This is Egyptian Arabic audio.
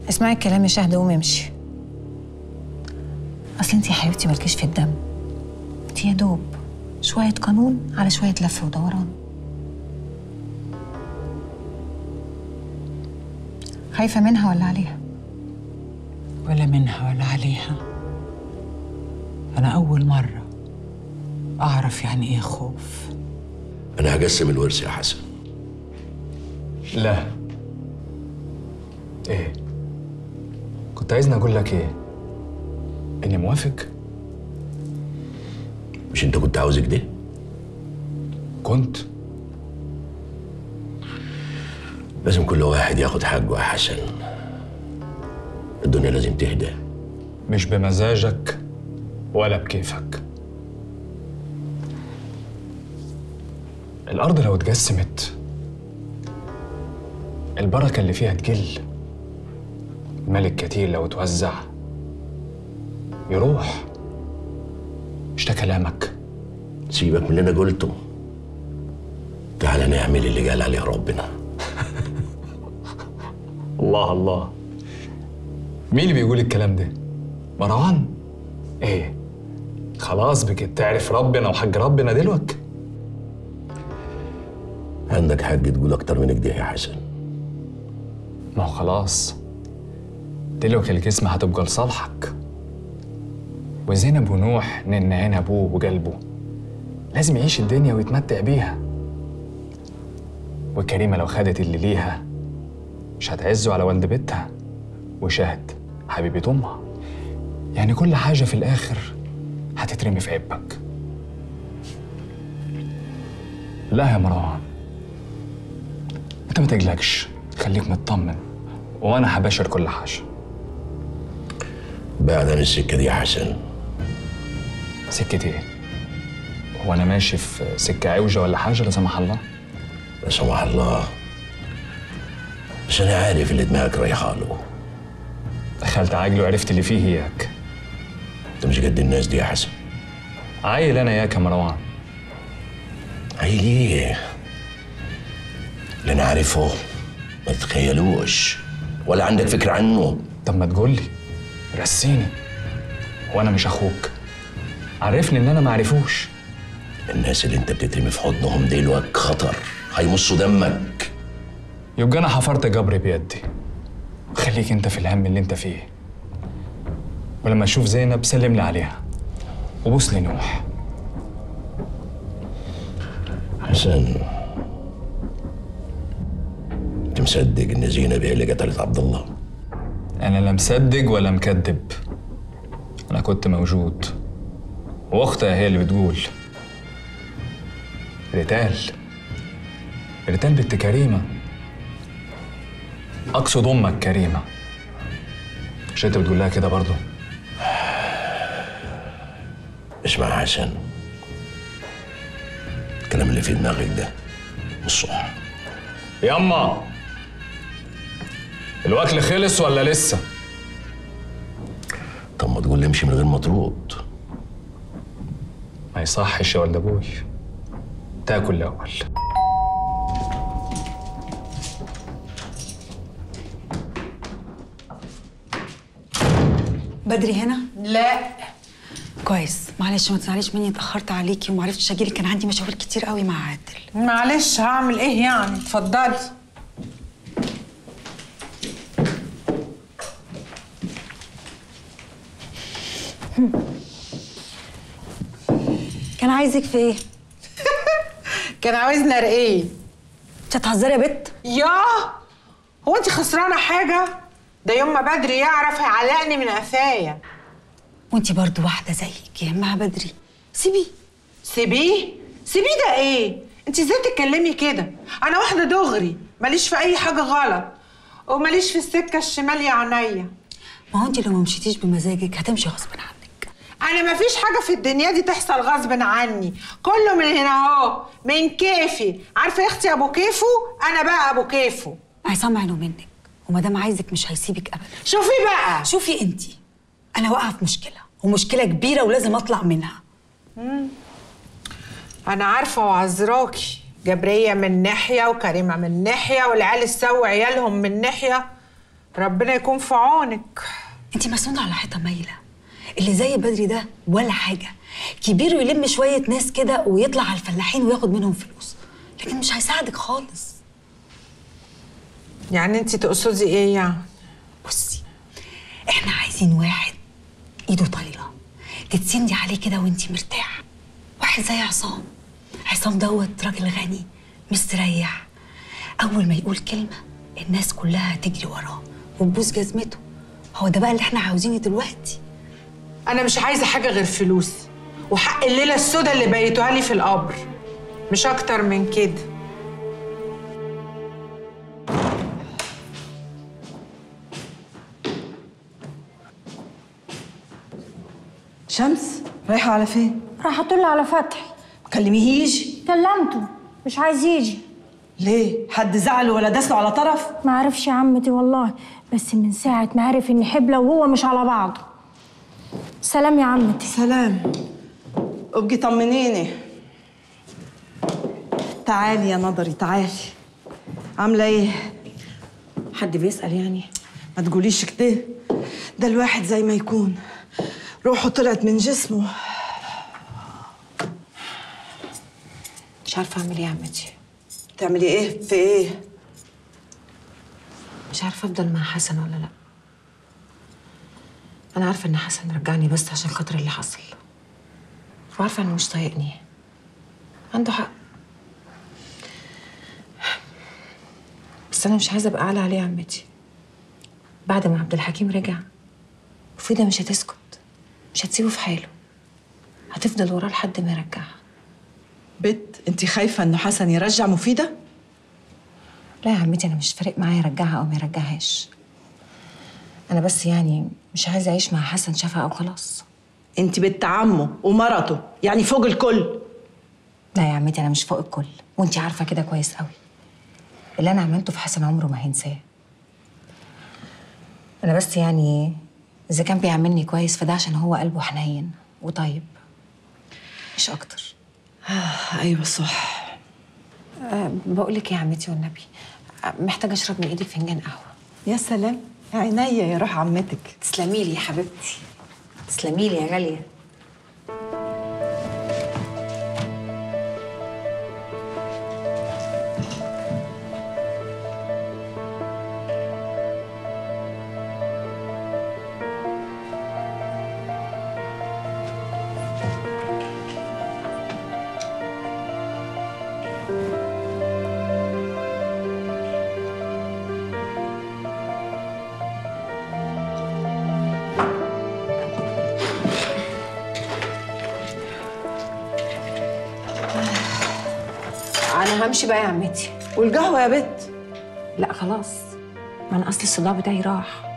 اسمعي الكلام يا شهد قومي امشي اصل انت يا حبيبتي مالكيش في الدم انت يا دوب شويه قانون على شويه لف ودوران خايفه منها ولا عليها ولا منها ولا عليها أنا أول مرة أعرف يعني إيه خوف انا هقسم الورث يا حسن لا ايه كنت عايزني اقول لك ايه اني موافق مش انت كنت عاوز كده كنت لازم كل واحد ياخد حقه يا حسن الدنيا لازم تهدى مش بمزاجك ولا بكيفك الأرض لو اتقسمت البركة اللي فيها تقل المال الكتير لو اتوزع يروح مش ده كلامك سيبك من اللي انا قلته تعالى نعمل اللي قال عليه ربنا الله الله مين اللي بيقول الكلام ده؟ مروان؟ ايه؟ خلاص بقيت تعرف ربنا وحق ربنا دلوقتي؟ عندك حق تقول اكتر من كده يا حسن ما هو خلاص دلوقتي الجسم هتبقى لصالحك وزينب ونوح نن عين ابوه وقلبه لازم يعيش الدنيا ويتمتع بيها وكريمة لو خدت اللي ليها مش هتعزه على والد بيتها وشهد حبيبة أمها يعني كل حاجة في الآخر هتترمي في عبك لا يا مروان انت ما تقلقش خليك مطمن وانا هباشر كل حاجه بعد عن السكه دي يا حسن سكتي ايه هو انا ماشي في سكه عوجه ولا حاجه لا سمح الله لا سمح الله بس انا عارف اللي دماغك رايحه له دخلت عاجل وعرفت اللي فيه اياك انت مش قد الناس دي يا حسن عايل انا اياك يا مروان عيل ايه اللي انا عارفه ما تتخيلوش ولا عندك فكره عنه طب ما تقول لي رسيني وانا مش اخوك عرفني ان انا ما عرفوش الناس اللي انت بتترمي في حضنهم دلوقتي خطر هيمصوا دمك يبقى انا حفرت جبري بيدي خليك انت في الهم اللي انت فيه ولما اشوف زينب سلم لي عليها وبوس لي نوح حسن انت مصدق ان زينب هي اللي قتلت عبد الله انا لا مصدق ولا مكذب انا كنت موجود واختها هي اللي بتقول ريتال ريتال بنت كريمه اقصد امك كريمه مش انت بتقول لها كده برضه اسمع يا حسن الكلام اللي في دماغك ده مش صح ياما الوكل خلص ولا لسه طب ما تقول لي امشي من غير ما ترد ما يصحش يا ولد ابوي تاكل الاول بدري هنا لا كويس معلش ما تزعليش مني اتاخرت عليكي وما عرفتش اجيلك كان عندي مشاوير كتير قوي مع عادل معلش هعمل ايه يعني اتفضلي كان عايزك في ايه كان عاوزنا ايه انت هتهزري يا بت ياه هو انت خسرانه حاجه ده يوم ما بدري يعرف هيعلقني من قفايا وانت برضو واحده زيك يهمها بدري سيبيه سيبيه سيبيه ده ايه انت ازاي تتكلمي كده انا واحده دغري ماليش في اي حاجه غلط وماليش في السكه الشمال يا عينيا ما هو انت لو ما مشيتيش بمزاجك هتمشي غصب عنك انا ما فيش حاجه في الدنيا دي تحصل غصب عني كله من هنا اهو من كيفي عارفه يا اختي ابو كيفو انا بقى ابو كيفو عصام عينه منك وما دام عايزك مش هيسيبك ابدا شوفي بقى شوفي انت انا واقعه في مشكله ومشكله كبيره ولازم اطلع منها انا عارفه وعذراكي جبريه من ناحيه وكريمه من ناحيه والعيال السوي عيالهم من ناحيه ربنا يكون في عونك انت مسنودة على حيطة مايلة اللي زي بدري ده ولا حاجة كبير ويلم شوية ناس كده ويطلع على الفلاحين وياخد منهم فلوس لكن مش هيساعدك خالص يعني انت تقصدي ايه يعني بصي احنا عايزين واحد ايده طايله تتسندي عليه كده وانتي مرتاحه واحد زي عصام عصام دوت راجل غني مستريح اول ما يقول كلمه الناس كلها تجري وراه وتبوس جزمته هو ده بقى اللي احنا عاوزينه دلوقتي انا مش عايزه حاجه غير فلوسي وحق الليله السودا اللي بيتوها لي في القبر مش اكتر من كده شمس رايحة على فين؟ راح اطل على فتحي مكلميهيش كلمته مش عايز يجي ليه؟ حد زعله ولا داسله على طرف؟ ما عرفش يا عمتي والله بس من ساعة ما عرف ان حبلة وهو مش على بعض سلام يا عمتي سلام ابقي طمنيني تعالي يا نظري تعالي عاملة ايه؟ حد بيسأل يعني؟ ما تقوليش كده ده الواحد زي ما يكون روحه طلعت من جسمه مش عارفه اعمل ايه يا عمتي تعملي ايه؟ في ايه؟ مش عارفه افضل مع حسن ولا لا انا عارفه ان حسن رجعني بس عشان خاطر اللي حصل وعارفه انه مش طايقني عنده حق بس انا مش عايزه ابقى اعلى عليه يا عمتي بعد ما عبد الحكيم رجع وفيدا مش هتسكت مش هتسيبه في حاله هتفضل وراه لحد ما يرجعها بت انت خايفة انه حسن يرجع مفيدة؟ لا يا عمتي انا مش فارق معايا يرجعها او ما يرجعهاش انا بس يعني مش عايزه اعيش مع حسن شفقه وخلاص انت بنت عمه ومرته يعني فوق الكل لا يا عمتي انا مش فوق الكل وانتي عارفه كده كويس قوي اللي انا عملته في حسن عمره ما هينساه انا بس يعني اذا كان بيعاملني كويس فده عشان هو قلبه حنين وطيب مش اكتر ايوه صح أه بقول لك يا عمتي والنبي أه، محتاجه اشرب من ايدك فنجان قهوه يا سلام عينيا يا روح عمتك تسلمي لي يا حبيبتي تسلمي لي يا غاليه انا همشي بقى يا عمتي والقهوة يا بت لا خلاص ما انا اصل الصداع بتاعي راح